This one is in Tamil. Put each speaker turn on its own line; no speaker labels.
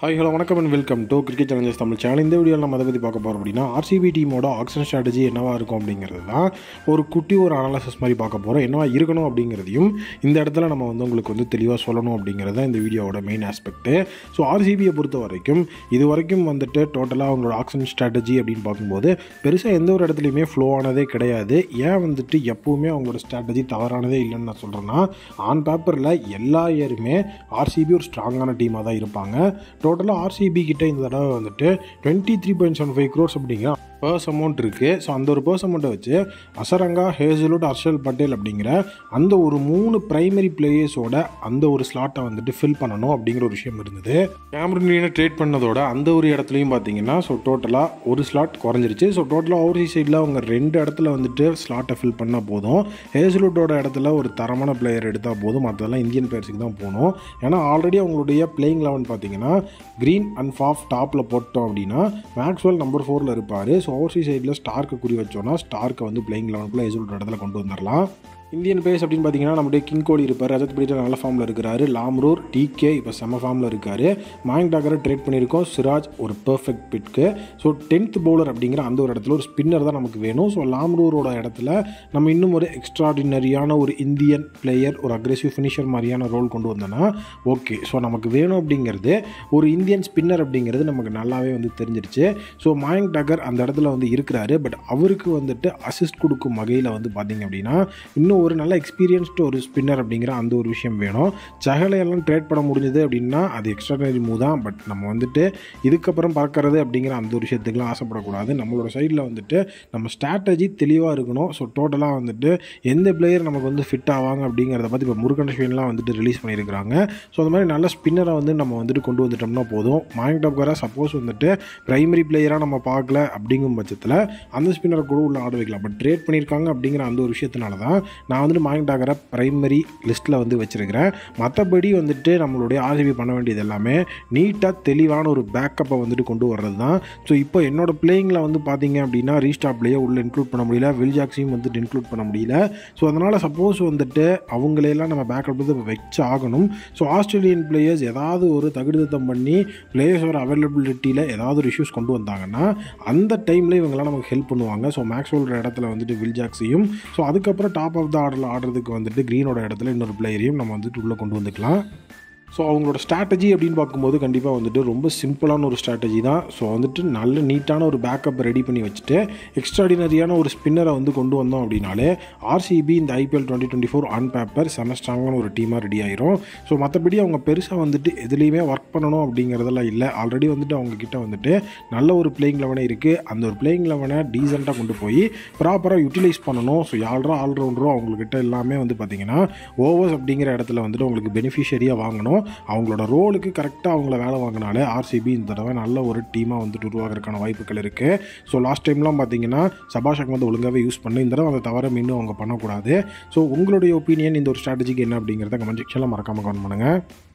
ஹாய் ஹலோ வணக்கம் and welcome to cricket challenges Tamil channel இந்த வீடியோவில் நம்ம அதை பற்றி பார்க்க போகிறோம் அப்படின்னா ஆர்சிபி டீமோட ஆக்ஷன் ஸ்ட்ராட்டஜி என்னவா இருக்கும் அப்படிங்கிறது தான் ஒரு குட்டி ஒரு அனாலிசிஸ் மாதிரி பார்க்க போகிறோம் என்னவா இருக்கணும் அப்படிங்கிறதையும் இந்த இடத்துல நம்ம வந்து உங்களுக்கு வந்து தெளிவாக சொல்லணும் அப்படிங்கிறது தான் இந்த வீடியோவோட மெயின் ஆஸ்பெக்ட்டு ஸோ ஆர்சிபியை பொறுத்த வரைக்கும் இது வரைக்கும் வந்துட்டு டோட்டலாக அவங்களோட ஆக்ஷன் ஸ்ட்ராட்டஜி அப்படின்னு பார்க்கும்போது பெருசாக எந்த ஒரு இடத்துலையுமே ஃப்ளோ ஆனதே கிடையாது ஏன் வந்துட்டு எப்போவுமே அவங்களோட ஸ்ட்ராட்டஜி தவறானதே இல்லைன்னு நான் சொல்கிறேன்னா ஆன் பேப்பரில் எல்லா இயருமே ஆர்சிபி ஒரு ஸ்ட்ராங்கான டீமாக தான் இருப்பாங்க டோட்டலாக ஆர்சிபி கிட்ட இந்த தடவை வந்துட்டு twenty three point seven five crores அப்படிங்கிற பர்ஸ் அமௌண்ட் இருக்குது ஸோ அந்த ஒரு பர்ஸ் அமௌண்ட்டை வச்சு அசரங்கா ஹேசலுட் ஹர்ஷல் பட்டேல் அப்படிங்கிற அந்த ஒரு மூணு பிரைமரி பிளேயர்ஸோட அந்த ஒரு ஸ்லாட்டை வந்துட்டு ஃபில் பண்ணணும் அப்படிங்கிற ஒரு விஷயம் இருந்தது கேமரூனியனை ட்ரேட் பண்ணதோட அந்த ஒரு இடத்துலையும் பார்த்தீங்கன்னா ஸோ டோட்டலாக ஒரு ஸ்லாட் குறைஞ்சிருச்சு ஸோ டோட்டலாக ஓவர்சீஸ் சைடில் அவங்க ரெண்டு இடத்துல வந்துட்டு ஸ்லாட்டை ஃபில் பண்ணால் போதும் ஹேசலுட்டோட இடத்துல ஒரு தரமான பிளேயர் எடுத்தால் போதும் மற்றதெல்லாம் இந்தியன் பிளேயர்ஸுக்கு தான் போகணும் ஏன்னா ஆல்ரெடி அவங்களுடைய பிளேயிங் லெவன் பார்த்தீங்கன்னா க்ரீன் அண்ட் ஃபாஃப் டாப்பில் போட்டோம் அப்படின்னா மேக்ஸ்வெல் நம்பர் ஃபோரில் இருப்பார் ஸோ ஓவர்சீஸ் சைடில் ஸ்டார்க்கு குறி வச்சோன்னா ஸ்டார்க்கை வந்து பிளேயிங் லெவனுக்குள்ளே ஹேசலுட் இடத்துல கொண்டு வந்துடலாம் இந்தியன் பிளேயர்ஸ் அப்படின்னு பார்த்தீங்கன்னா நம்முடைய கிங் கோலி இருப்பார் ரஜத் பீட்டர் நல்ல ஃபார்மில் இருக்கிறாரு லாம்ரூர் டிகே இப்போ செம ஃபார்மில் இருக்கார் மாயங்க் டாக்கரை ட்ரேட் பண்ணியிருக்கோம் சிராஜ் ஒரு பெர்ஃபெக்ட் பிட்க்கு ஸோ டென்த் பவுலர் அப்படிங்கிற அந்த ஒரு இடத்துல ஒரு ஸ்பின்னர் தான் நமக்கு வேணும் ஸோ லாம்ரூரோட இடத்துல நம்ம இன்னும் ஒரு எக்ஸ்ட்ராடினரியான ஒரு இந்தியன் பிளேயர் ஒரு அக்ரெசிவ் ஃபினிஷர் மாதிரியான ரோல் கொண்டு வந்தோன்னா ஓகே ஸோ நமக்கு வேணும் அப்படிங்கிறது ஒரு இந்தியன் ஸ்பின்னர் அப்படிங்கிறது நமக்கு நல்லாவே வந்து தெரிஞ்சிருச்சு ஸோ மாயங்க் டாக்கர் அந்த இடத்துல வந்து இருக்கிறாரு பட் அவருக்கு வந்துட்டு அசிஸ்ட் கொடுக்கும் வகையில் வந்து பார்த்தீங்க அப்படின்னா இன்னும் ஒரு நல்ல எக்ஸ்பீரியன்ஸ்டு ஒரு ஸ்பின்னர் அப்படிங்கிற அந்த ஒரு விஷயம் வேணும் சகலையெல்லாம் ட்ரேட் பண்ண முடிஞ்சது அப்படின்னா அது எக்ஸ்ட்ராடனரி மூவ் தான் பட் நம்ம வந்துட்டு இதுக்கப்புறம் பறக்கிறது அப்படிங்கிற அந்த ஒரு விஷயத்துக்குலாம் ஆசைப்படக்கூடாது நம்மளோட சைடில் வந்துட்டு நம்ம ஸ்ட்ராட்டஜி தெளிவாக இருக்கணும் ஸோ டோட்டலாக வந்துட்டு எந்த பிளேயர் நமக்கு வந்து ஃபிட் ஆவாங்க அப்படிங்கிறத பற்றி இப்போ முருகண்டஸ்வன்லாம் வந்துட்டு ரிலீஸ் பண்ணியிருக்கிறாங்க ஸோ அந்த மாதிரி நல்ல ஸ்பின்னரை வந்து நம்ம வந்துட்டு கொண்டு வந்துட்டோம்னா போதும் மாயங்க் டாப்கரை சப்போஸ் வந்துட்டு பிரைமரி பிளேயராக நம்ம பார்க்கல அப்படிங்கும் பட்சத்தில் அந்த ஸ்பின்னரை கூட உள்ள ஆட வைக்கலாம் பட் ட்ரேட் பண்ணியிருக்காங்க அப்படிங்கிற அந்த ஒரு விஷயத்தினால தான் நான் வந்துட்டு மாயங்க் டாக்கரை பிரைமரி லிஸ்ட்டில் வந்து வச்சுருக்கிறேன் மற்றபடி வந்துட்டு நம்மளுடைய ஆர்சிபி பண்ண வேண்டியது எல்லாமே நீட்டாக தெளிவான ஒரு பேக்கப்பை வந்துட்டு கொண்டு வர்றது தான் ஸோ இப்போ என்னோட பிளேயிங்கில் வந்து பார்த்தீங்க அப்படின்னா ரீஸ்டாப்லேயே உள்ள இன்க்ளூட் பண்ண முடியல வில் ஜாக்ஸையும் வந்துட்டு இன்க்ளூட் பண்ண முடியல ஸோ அதனால் சப்போஸ் வந்துட்டு அவங்களையெல்லாம் நம்ம பேக்கப் வந்து வச்சு ஆகணும் ஸோ ஆஸ்திரேலியன் பிளேயர்ஸ் ஏதாவது ஒரு தகுதித்தம் பண்ணி பிளேயர்ஸோட அவைலபிலிட்டியில் ஏதாவது ஒரு இஷ்யூஸ் கொண்டு வந்தாங்கன்னா அந்த டைமில் இவங்கெல்லாம் நமக்கு ஹெல்ப் பண்ணுவாங்க ஸோ மேக்ஸ்வெல் இடத்துல வந்துட்டு வில் ஜாக்ஸையும் ஸோ அதுக்கப்புறம் டாப் ஆஃப் த ஆர்டரில் ஆடுறதுக்கு வந்துட்டு க்ரீனோட இடத்துல இன்னொரு பிளேயரையும் நம்ம வந்துட்டு உள்ளே கொண்டு வந்துக்கலாம் ஸோ அவங்களோட ஸ்ட்ராட்டஜி அப்படின்னு பார்க்கும்போது கண்டிப்பாக வந்துட்டு ரொம்ப சிம்பிளான ஒரு ஸ்ட்ராட்டஜி தான் ஸோ வந்துட்டு நல்ல நீட்டான ஒரு பேக்கப் ரெடி பண்ணி வச்சுட்டு எக்ஸ்ட்ராடினரியான ஒரு ஸ்பின்னரை வந்து கொண்டு வந்தோம் அப்படின்னாலே ஆர்சிபி இந்த IPL twenty twenty four on paper செம ஸ்ட்ராங்கான ஒரு டீமாக ரெடி ஆயிரும் ஸோ மற்றபடி அவங்க பெருசாக வந்துட்டு எதுலேயுமே ஒர்க் பண்ணணும் அப்படிங்கிறதெல்லாம் இல்லை ஆல்ரெடி வந்துட்டு அவங்க கிட்ட வந்துட்டு நல்ல ஒரு பிளேயிங் லெவனே இருக்குது அந்த ஒரு பிளேயிங் லெவனை டீசெண்டாக கொண்டு போய் ப்ராப்பராக யூட்டிலைஸ் பண்ணணும் ஸோ யாரா ஆல்ரவுண்டரோ அவங்கக்கிட்ட எல்லாமே வந்து பார்த்திங்கன்னா ஓவர்ஸ் அப்படிங்கிற இடத்துல வந்துட்டு உங்களுக்கு பெனிஃபிஷரியாக வாங்கணும் அவங்களோட ரோலுக்கு கரெக்டாக அவங்கள வேலை வாங்கினாலே ஆர்சிபி இந்த தடவை நல்ல ஒரு டீமாக வந்துட்டு உருவாகிறதுக்கான வாய்ப்புகள் இருக்குது ஸோ லாஸ்ட் டைம்லாம் பார்த்தீங்கன்னா சபாஷ் அகமது ஒழுங்காகவே யூஸ் பண்ணி இந்த தடவை அந்த தவிர மீண்டும் அவங்க பண்ணக்கூடாது ஸோ உங்களுடைய ஒப்பீனியன் இந்த ஒரு ஸ்ட்ராட்டஜிக்கு என்ன அப்படிங்கிறத கமெண்ட் செக்ஷனில் மறக்காமல் கமெண்ட் பண்ணுங்கள்